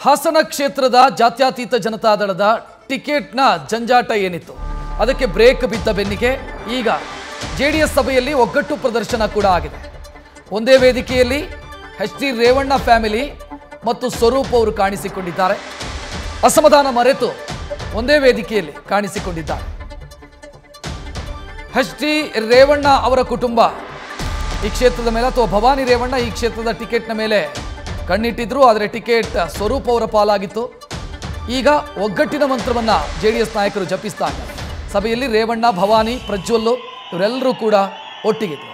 ಹಾಸನ ಕ್ಷೇತ್ರದ ಜಾತ್ಯತೀತ ಜನತಾದಳದ ಟಿಕೆಟ್ನ ಜಂಜಾಟ ಏನಿತ್ತು ಅದಕ್ಕೆ ಬ್ರೇಕ್ ಬಿದ್ದ ಬೆನ್ನಿಗೆ ಈಗ ಜೆ ಡಿ ಎಸ್ ಸಭೆಯಲ್ಲಿ ಒಗ್ಗಟ್ಟು ಪ್ರದರ್ಶನ ಕೂಡ ಆಗಿದೆ ಒಂದೇ ವೇದಿಕೆಯಲ್ಲಿ ಎಚ್ ಡಿ ರೇವಣ್ಣ ಫ್ಯಾಮಿಲಿ ಮತ್ತು ಸ್ವರೂಪ್ ಅವರು ಕಾಣಿಸಿಕೊಂಡಿದ್ದಾರೆ ಅಸಮಾಧಾನ ಮರೆತು ಒಂದೇ ವೇದಿಕೆಯಲ್ಲಿ ಕಾಣಿಸಿಕೊಂಡಿದ್ದಾರೆ ಎಚ್ ಡಿ ರೇವಣ್ಣ ಅವರ ಕುಟುಂಬ ಈ ಕ್ಷೇತ್ರದ ಮೇಲೆ ಅಥವಾ ಭವಾನಿ ರೇವಣ್ಣ ಈ ಕ್ಷೇತ್ರದ ಟಿಕೆಟ್ನ ಮೇಲೆ ಕಣ್ಣಿಟ್ಟಿದ್ರು ಆದರೆ ಟಿಕೆಟ್ ಸ್ವರೂಪ್ ಅವರ ಪಾಲಾಗಿತ್ತು ಈಗ ಒಗ್ಗಟ್ಟಿನ ಮಂತ್ರವನ್ನ ಜೆ ಡಿ ಎಸ್ ನಾಯಕರು ಜಪಿಸ್ತಾ ಇದ್ದಾರೆ ಸಭೆಯಲ್ಲಿ ರೇವಣ್ಣ ಭವಾನಿ ಪ್ರಜ್ವಲ್ಲು ಇವರೆಲ್ಲರೂ ಕೂಡ ಒಟ್ಟಿಗಿದ್ರು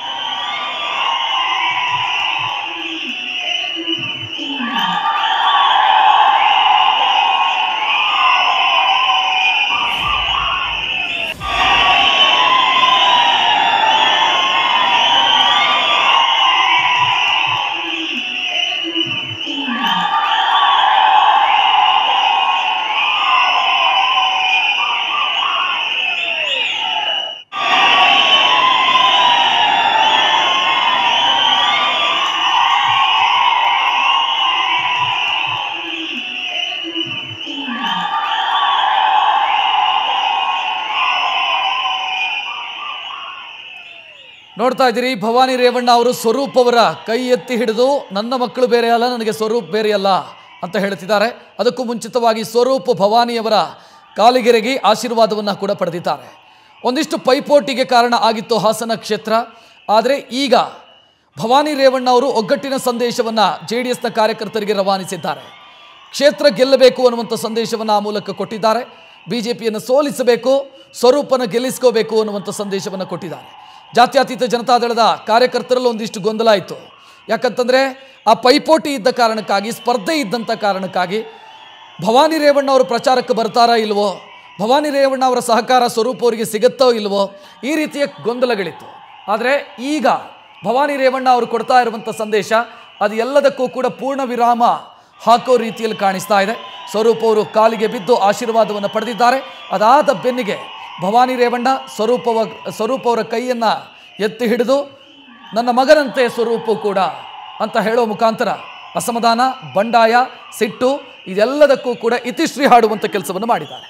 ನೋಡ್ತಾ ಇದ್ದೀರಿ ಭವಾನಿ ರೇವಣ್ಣ ಅವರು ಸ್ವರೂಪ್ ಅವರ ಕೈ ಎತ್ತಿ ಹಿಡಿದು ನನ್ನ ಮಕ್ಕಳು ಬೇರೆ ಅಲ್ಲ ನನಗೆ ಸ್ವರೂಪ್ ಬೇರೆ ಅಲ್ಲ ಅಂತ ಹೇಳ್ತಿದ್ದಾರೆ ಅದಕ್ಕೂ ಮುಂಚಿತವಾಗಿ ಸ್ವರೂಪ್ ಭವಾನಿಯವರ ಕಾಲಿಗೆರೆಗೆ ಆಶೀರ್ವಾದವನ್ನು ಕೂಡ ಪಡೆದಿದ್ದಾರೆ ಒಂದಿಷ್ಟು ಪೈಪೋಟಿಗೆ ಕಾರಣ ಆಗಿತ್ತು ಹಾಸನ ಕ್ಷೇತ್ರ ಆದರೆ ಈಗ ಭವಾನಿ ರೇವಣ್ಣ ಅವರು ಒಗ್ಗಟ್ಟಿನ ಸಂದೇಶವನ್ನು ಜೆ ಡಿ ಎಸ್ನ ಕಾರ್ಯಕರ್ತರಿಗೆ ರವಾನಿಸಿದ್ದಾರೆ ಕ್ಷೇತ್ರ ಗೆಲ್ಲಬೇಕು ಅನ್ನುವಂಥ ಸಂದೇಶವನ್ನು ಆ ಮೂಲಕ ಕೊಟ್ಟಿದ್ದಾರೆ ಬಿಜೆಪಿಯನ್ನು ಸೋಲಿಸಬೇಕು ಸ್ವರೂಪನ ಗೆಲ್ಲಿಸ್ಕೋಬೇಕು ಅನ್ನುವಂಥ ಸಂದೇಶವನ್ನು ಕೊಟ್ಟಿದ್ದಾರೆ ಜಾತ್ಯತೀತ ಜನತಾದಳದ ಕಾರ್ಯಕರ್ತರಲ್ಲಿ ಒಂದಿಷ್ಟು ಗೊಂದಲ ಇತ್ತು ಯಾಕಂತಂದರೆ ಆ ಪೈಪೋಟಿ ಇದ್ದ ಕಾರಣಕ್ಕಾಗಿ ಸ್ಪರ್ಧೆ ಇದ್ದಂಥ ಕಾರಣಕ್ಕಾಗಿ ಭವಾನಿ ರೇವಣ್ಣ ಅವರು ಪ್ರಚಾರಕ್ಕೆ ಬರ್ತಾರಾ ಇಲ್ವೋ ಭವಾನಿ ರೇವಣ್ಣ ಅವರ ಸಹಕಾರ ಸ್ವರೂಪ್ ಅವರಿಗೆ ಸಿಗುತ್ತೋ ಇಲ್ವೋ ಈ ರೀತಿಯ ಗೊಂದಲಗಳಿತ್ತು ಆದರೆ ಈಗ ಭವಾನಿ ರೇವಣ್ಣ ಅವರು ಕೊಡ್ತಾ ಇರುವಂಥ ಸಂದೇಶ ಅದು ಎಲ್ಲದಕ್ಕೂ ಕೂಡ ಪೂರ್ಣ ವಿರಾಮ ಹಾಕೋ ರೀತಿಯಲ್ಲಿ ಕಾಣಿಸ್ತಾ ಇದೆ ಸ್ವರೂಪ್ ಅವರು ಕಾಲಿಗೆ ಬಿದ್ದು ಆಶೀರ್ವಾದವನ್ನು ಪಡೆದಿದ್ದಾರೆ ಅದಾದ ಬೆನ್ನಿಗೆ ಭವಾನಿ ರೇವಣ್ಣ ಸ್ವರೂಪ ಸ್ವರೂಪ್ ಅವರ ಕೈಯನ್ನು ಎತ್ತಿ ಹಿಡಿದು ನನ್ನ ಮಗನಂತೆ ಸ್ವರೂಪು ಕೂಡ ಅಂತ ಹೇಳೋ ಮುಖಾಂತರ ಅಸಮಾಧಾನ ಬಂಡಾಯ ಸಿಟ್ಟು ಇದೆಲ್ಲದಕ್ಕೂ ಕೂಡ ಇತಿಶ್ರೀ ಹಾಡುವಂಥ ಕೆಲಸವನ್ನು ಮಾಡಿದ್ದಾರೆ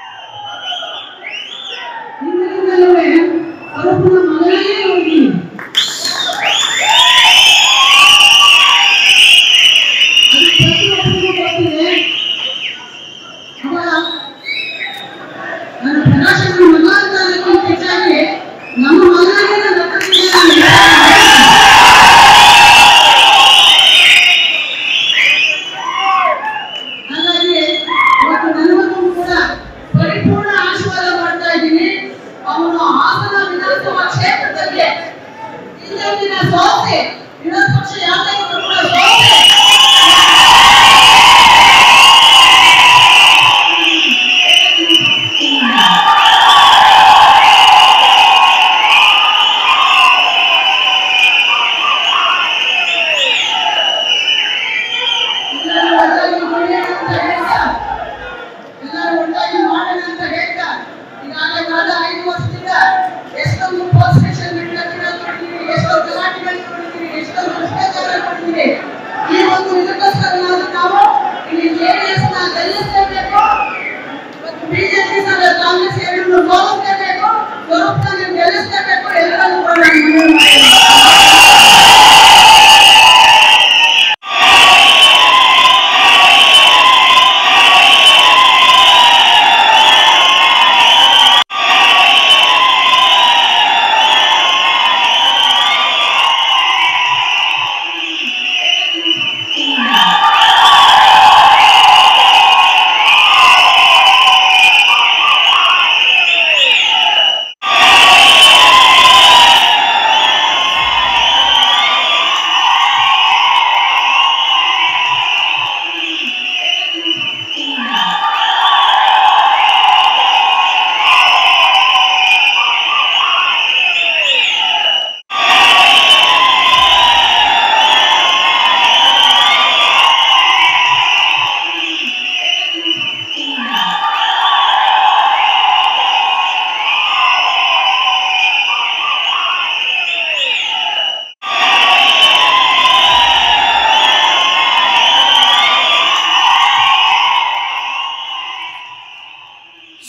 ಹಿಂದಿನಿಂದಲೂ ಸ್ವರೂಪನ ಮಗನೇ ಹೋಗಿ ಅದು ಪ್ರತಿಯೊಬ್ಬರಿಗೂ ಗೊತ್ತಿದೆ ಅವಳ ನನ್ನ ಪ್ರಕಾಶನ ಮಗ ಅಂತ ಅನ್ನೋಕ್ಕಿಂತ ಹೆಚ್ಚಾಗಿ ನಮ್ಮ ಮಗನಿಗೆ ನನ್ನ ಹತ್ತಿರದಿಂದ ಹಾಗಾಗಿ ಇವತ್ತು ನನಗೂ ಕೂಡ ಪರಿಪೂರ್ಣ ಆಶೀರ್ವಾದ ಮಾಡ್ತಾ ಇದ್ದೀನಿ ಅವನು ಹಾಸನ ವಿಧಾನಸಭಾ ಕ್ಷೇತ್ರದಲ್ಲಿ ಹಿಂದಿನ ಸೋತೆ ವಿರೋಧ ಪಕ್ಷ ಯಾವುದೇ ಇದ್ರೂ ಕೂಡ ಸೋತೆ ಎಲ್ಲರೂ ಒಟ್ಟಾಗಿ ದುಡಿಯೋಣ ಅಂತ ಹೇಳ್ತಾ ಎಲ್ಲರೂ ಒಟ್ಟಾಗಿ ಮಾಡೋಣ ಅಂತ ಹೇಳ್ತಾ ಈಗಾಗಲೇ ಕಳೆದ ಐದು ವರ್ಷದಿಂದ ಎಷ್ಟೊಂದು ಪೋಸ್ಟ್ ಸ್ಟೇಷನ್ ನೋಡಿದ್ದೀರಿ ಎಷ್ಟೋ ಗಲಾಟೆಗಳು ನೋಡಿದ್ದೀರಿ ಎಷ್ಟೊಂದು ಭ್ರಷ್ಟಾಚಾರ ನೋಡಿದ್ದೀರಿ ಈ ಒಂದು ಇದಕ್ಕೋಸ್ಕರ ನಾವು ಇಲ್ಲಿ ಜೆಡಿಎಸ್ ನ ಗೆಲ್ಲಿಸಲೇಬೇಕು ಮತ್ತು ಬಿಜೆಪಿ ಸಹ ಕಾಂಗ್ರೆಸ್ ಎರಡನ್ನು ಸೋಲಿಸಲೇಬೇಕು ಸ್ವರೂಪನ ನೀವು ಗೆಲ್ಲಿಸಲೇಬೇಕು ಎಲ್ಲರೂ ಕೂಡ ನಾನು ಮನವಿ ಮಾಡ್ತೀನಿ. Thank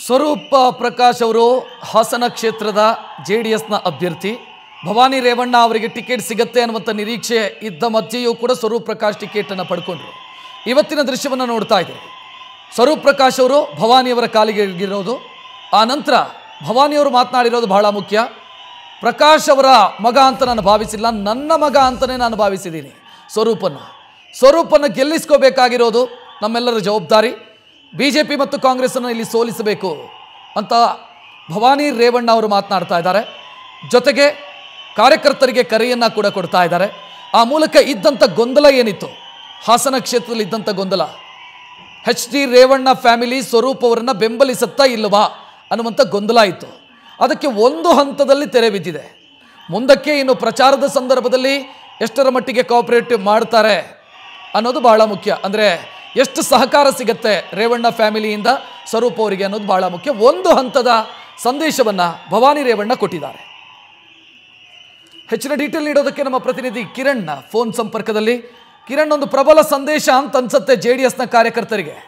ಸ್ವರೂಪ ಪ್ರಕಾಶ್ ಅವರು ಹಾಸನ ಕ್ಷೇತ್ರದ ಜೆ ಡಿ ಎಸ್ನ ಅಭ್ಯರ್ಥಿ ಭವಾನಿ ರೇವಣ್ಣ ಅವರಿಗೆ ಟಿಕೆಟ್ ಸಿಗತ್ತೆ ಅನ್ನುವಂಥ ನಿರೀಕ್ಷೆ ಇದ್ದ ಮಧ್ಯೆಯೂ ಕೂಡ ಸ್ವರೂಪ್ ಪ್ರಕಾಶ್ ಟಿಕೆಟನ್ನು ಪಡ್ಕೊಂಡ್ರು ಇವತ್ತಿನ ದೃಶ್ಯವನ್ನು ನೋಡ್ತಾ ಇದ್ದೀರಿ ಸ್ವರೂಪ್ ಪ್ರಕಾಶ್ ಅವರು ಭವಾನಿಯವರ ಕಾಲಿಗೆ ಇರೋದು ಆ ನಂತರ ಭವಾನಿಯವರು ಮಾತನಾಡಿರೋದು ಬಹಳ ಮುಖ್ಯ ಪ್ರಕಾಶ್ ಅವರ ಮಗ ಅಂತ ನಾನು ಭಾವಿಸಿಲ್ಲ ನನ್ನ ಮಗ ಅಂತಲೇ ನಾನು ಭಾವಿಸಿದ್ದೀನಿ ಸ್ವರೂಪನ್ನು ಸ್ವರೂಪನ್ನು ಗೆಲ್ಲಿಸ್ಕೋಬೇಕಾಗಿರೋದು ನಮ್ಮೆಲ್ಲರ ಜವಾಬ್ದಾರಿ ಬಿ ಜೆ ಪಿ ಮತ್ತು ಕಾಂಗ್ರೆಸ್ಸನ್ನು ಇಲ್ಲಿ ಸೋಲಿಸಬೇಕು ಅಂತ ಭವಾನಿ ರೇವಣ್ಣ ಅವರು ಮಾತನಾಡ್ತಾ ಇದ್ದಾರೆ ಜೊತೆಗೆ ಕಾರ್ಯಕರ್ತರಿಗೆ ಕರೆಯನ್ನು ಕೂಡ ಕೊಡ್ತಾ ಇದ್ದಾರೆ ಆ ಮೂಲಕ ಇದ್ದಂಥ ಗೊಂದಲ ಏನಿತ್ತು ಹಾಸನ ಕ್ಷೇತ್ರದಲ್ಲಿ ಇದ್ದಂಥ ಗೊಂದಲ H D Revanna family Swaroop ಅವರನ್ನು ಬೆಂಬಲಿಸುತ್ತಾ ಇಲ್ಲವಾ ಅನ್ನುವಂಥ ಗೊಂದಲ ಇತ್ತು ಅದಕ್ಕೆ ಒಂದು ಹಂತದಲ್ಲಿ ತೆರೆ ಬಿದ್ದಿದೆ ಮುಂದಕ್ಕೆ ಇನ್ನು ಪ್ರಚಾರದ ಸಂದರ್ಭದಲ್ಲಿ ಎಷ್ಟರ ಮಟ್ಟಿಗೆ ಕೋಆಪರೇಟಿವ್ ಮಾಡ್ತಾರೆ ಅನ್ನೋದು ಬಹಳ ಮುಖ್ಯ ಅಂದರೆ ಎಷ್ಟು ಸಹಕಾರ ಸಿಗತ್ತೆ ರೇವಣ್ಣ ಫ್ಯಾಮಿಲಿಯಿಂದ ಸ್ವರೂಪ್ ಅವರಿಗೆ ಅನ್ನೋದು ಬಹಳ ಮುಖ್ಯ ಒಂದು ಹಂತದ ಸಂದೇಶವನ್ನು ಭವಾನಿ ರೇವಣ್ಣ ಕೊಟ್ಟಿದ್ದಾರೆ ಹೆಚ್ಚಿನ ಡೀಟೇಲ್ ನೀಡೋದಕ್ಕೆ ನಮ್ಮ ಪ್ರತಿನಿಧಿ ಕಿರಣ್ ಫೋನ್ ಸಂಪರ್ಕದಲ್ಲಿ ಕಿರಣ್ ಒಂದು ಪ್ರಬಲ ಸಂದೇಶ ಅಂತ ಅನ್ಸುತ್ತೆ ಜೆ ಡಿ ಎಸ್ನ ಕಾರ್ಯಕರ್ತರಿಗೆ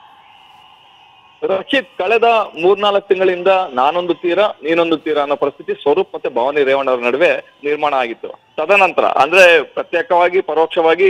ರಕ್ಷಿತ್ ಕಳೆದ ಮೂರ್ನಾಲ್ಕು ತಿಂಗಳಿಂದ ನಾನೊಂದು ತೀರ ನೀನೊಂದು ತೀರ ಅನ್ನೋ ಪರಿಸ್ಥಿತಿ ಸ್ವರೂಪ್ ಮತ್ತೆ ಭವಾನಿ ರೇವಣ್ಣ ಅವರ ನಡುವೆ ನಿರ್ಮಾಣ ಆಗಿತ್ತು ತದನಂತರ ಅಂದ್ರೆ ಪ್ರತ್ಯೇಕವಾಗಿ ಪರೋಕ್ಷವಾಗಿ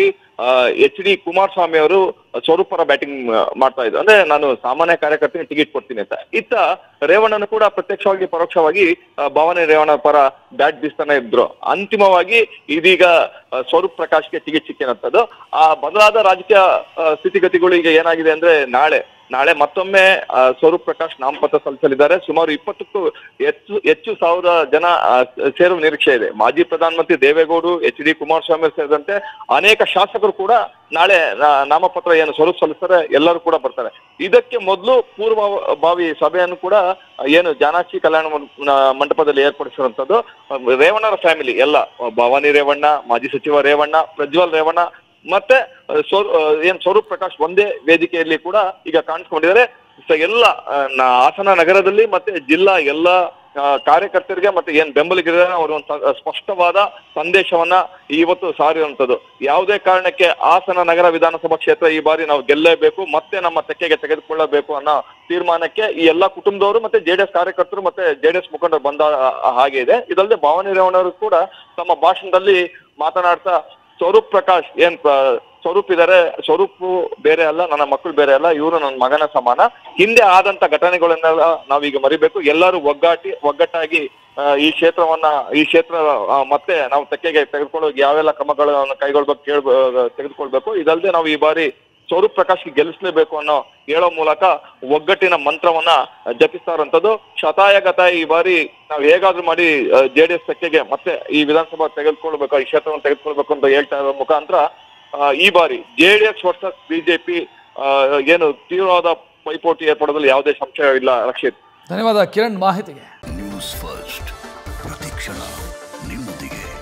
ಎಚ್ ಡಿ ಕುಮಾರಸ್ವಾಮಿ ಅವರು ಸ್ವರೂಪರ ಬ್ಯಾಟಿಂಗ್ ಮಾಡ್ತಾ ಇದ್ರು ಅಂದ್ರೆ ನಾನು ಸಾಮಾನ್ಯ ಕಾರ್ಯಕರ್ತನಿಗೆ ಟಿಕೆಟ್ ಕೊಡ್ತೀನಿ ಅಂತ ಇತ್ತ ರೇವಣ್ಣನು ಕೂಡ ಪ್ರತ್ಯಕ್ಷವಾಗಿ ಪರೋಕ್ಷವಾಗಿ ಆ, ಭವಾನಿ ರೇವಣ್ಣ ಪರ ಬ್ಯಾಟ್ ಬೀಸ್ತಾನೆ ಇದ್ರು ಅಂತಿಮವಾಗಿ ಇದೀಗ ಆ, ಸ್ವರೂಪ್ ಪ್ರಕಾಶ್ಗೆ ಟಿಕೆಟ್ ಸಿಕ್ಕಿನಂತದ್ದು ಆ ಬದಲಾದ ರಾಜಕೀಯ ಆ, ಸ್ಥಿತಿಗತಿಗಳು ಈಗ ಏನಾಗಿದೆ ಅಂದ್ರೆ ನಾಳೆ ನಾಳೆ ಮತ್ತೊಮ್ಮೆ ಆ, ಸ್ವರೂಪ್ ಪ್ರಕಾಶ್ ನಾಮಪತ್ರ ಸಲ್ಲಿಸಲಿದ್ದಾರೆ ಸುಮಾರು ಇಪ್ಪತ್ತಕ್ಕೂ ಹೆಚ್ಚು ಹೆಚ್ಚು ಸಾವಿರ ಜನ ಆ, ಸೇರುವ ನಿರೀಕ್ಷೆ ಇದೆ ಮಾಜಿ ಪ್ರಧಾನಮಂತ್ರಿ ದೇವೇಗೌಡರು ಎಚ್ ಡಿ ಕುಮಾರಸ್ವಾಮಿ ಅವರು ಸೇರಿದಂತೆ ಅನೇಕ ಶಾಸಕರು ಕೂಡ ನಾಳೆ ನಾ- ನಾಮಪತ್ರ ಏನು ಸ್ವರೂಪ್ ಸಲ್ಲಿಸ್ತಾರೆ ಎಲ್ಲರೂ ಕೂಡ ಬರ್ತಾರೆ ಇದಕ್ಕೆ ಮೊದಲು ಪೂರ್ವಭಾವಿ ಸಭೆಯನ್ನು ಕೂಡ ಏನು ಜಾನಾಕ್ಷಿ ಕಲ್ಯಾಣ ಮಂ- ಮಂಟಪದಲ್ಲಿ ಏರ್ಪಡಿಸಿರುವಂತದ್ದು ರೇವಣ್ಣರ ಫ್ಯಾಮಿಲಿ ಎಲ್ಲ ಭವಾನಿ ರೇವಣ್ಣ ಮಾಜಿ ಸಚಿವ ರೇವಣ್ಣ ಪ್ರಜ್ವಲ್ ರೇವಣ್ಣ ಮತ್ತೆ ಸ್ವರೂ- ಏನ್ ಸ್ವರೂಪ್ ಪ್ರಕಾಶ್ ಒಂದೇ ವೇದಿಕೆಯಲ್ಲಿ ಕೂಡ ಈಗ ಕಾಣಿಸ್ಕೊಂಡಿದ್ದಾರೆ ಸೊ ಎಲ್ಲ ಆ, ನ- ಹಾಸನ ನಗರದಲ್ಲಿ ಮತ್ತೆ ಜಿಲ್ಲಾ ಎಲ್ಲ ಆ, ಕಾರ್ಯಕರ್ತರಿಗೆ ಮತ್ತೆ ಏನ್ ಬೆಂಬಲಿಗರಿದ್ದಾರೆ ಅವರು ಒಂದು ಸ- ಸ್ಪಷ್ಟವಾದ ಸಂದೇಶವನ್ನ ಇವತ್ತು ಸಾರಿರುವಂತದ್ದು ಯಾವುದೇ ಕಾರಣಕ್ಕೆ ಹಾಸನ ನಗರ ವಿಧಾನಸಭಾ ಕ್ಷೇತ್ರ ಈ ಬಾರಿ ನಾವು ಗೆಲ್ಲೇಬೇಕು ಮತ್ತೆ ನಮ್ಮ ತೆಕ್ಕೆಗೆ ತೆಗೆದುಕೊಳ್ಳಬೇಕು ಅನ್ನೋ ತೀರ್ಮಾನಕ್ಕೆ ಈ ಎಲ್ಲಾ ಕುಟುಂಬದವರು ಮತ್ತೆ ಜೆಡಿಎಸ್ ಕಾರ್ಯಕರ್ತರು ಮತ್ತೆ ಜೆಡಿಎಸ್ ಮುಖಂಡರು ಬಂದ ಆ, ಹಾಗೆ ಇದೆ ಇದಲ್ಲದೆ ಭವಾನಿ ರೇವಣ್ಣವರು ಕೂಡ ತಮ್ಮ ಭಾಷಣದಲ್ಲಿ ಮಾತನಾಡ್ತಾ ಸ್ವರೂಪ್ ಪ್ರಕಾಶ್ ಏನ್ ಪ್ರ- ಸ್ವರೂಪ್ ಇದಾರೆ ಸ್ವರೂಪ್ ಬೇರೆ ಅಲ್ಲ ನನ್ನ ಮಕ್ಕಳು ಬೇರೆ ಅಲ್ಲ ಇವರು ನನ್ನ ಮಗನ ಸಮಾನ ಹಿಂದೆ ಆದಂತ ಘಟನೆಗಳನ್ನೆಲ್ಲ ನಾವೀಗ ಮರಿಬೇಕು ಎಲ್ಲರೂ ಒಗ್ಗಾಟಿ ಒಗ್ಗಟ್ಟಾಗಿ ಆ, ಈ ಕ್ಷೇತ್ರವನ್ನ ಈ ಕ್ಷೇತ್ರ ಆ, ಮತ್ತೆ ನಾವು ತೆಕ್ಕೆಗೆ ತೆಗೆದುಕೊಳ್ಳೋ ಯಾವೆಲ್ಲ ಕ್ರಮಗಳನ್ನು ಕೈಗೊಳ್ಬೇಕು ಕೇಳ್ ತೆಗೆದುಕೊಳ್ಬೇಕು ಇದಲ್ಲದೆ ನಾವು ಈ ಬಾರಿ ಸ್ವರೂಪ್ ಪ್ರಕಾಶ್ಗೆ ಗೆಲ್ಲಿಸಲೇಬೇಕು ಅನ್ನೋ ಹೇಳೋ ಮೂಲಕ ಒಗ್ಗಟ್ಟಿನ ಮಂತ್ರವನ್ನ ಜಪಿಸ್ತಾ ಇರುವಂತದ್ದು ಶತಾಯಗತ ಈ ಬಾರಿ ನಾವು ಹೇಗಾದ್ರೂ ಮಾಡಿ ಜೆ ಡಿ ಎಸ್ ತೆಕ್ಕೆಗೆ ಮತ್ತೆ ಈ ವಿಧಾನಸಭಾ ತೆಗೆದುಕೊಳ್ಬೇಕು ಈ ಕ್ಷೇತ್ರವನ್ನು ತೆಗೆದುಕೊಳ್ಬೇಕು ಅಂತ ಹೇಳ್ತಾ ಇರೋ ಮುಖಾಂತರ ಆ, ಈ ಬಾರಿ J D S versus BJP ಏನು ತೀವ್ರವಾದ ಪೈಪೋಟಿ ಏರ್ಪಡೋದ್ರಲ್ಲಿ ಯಾವುದೇ ಸಂಶಯ ಇಲ್ಲ ರಕ್ಷಿತ್ ಧನ್ಯವಾದ ಕಿರಣ್ ಮಾಹಿತಿಗೆ ನ್ಯೂಸ್ ಫಸ್ಟ್ ಪ್ರತಿಕ್ಷಣ ನಿಮ್ಮೊಂದಿಗೆ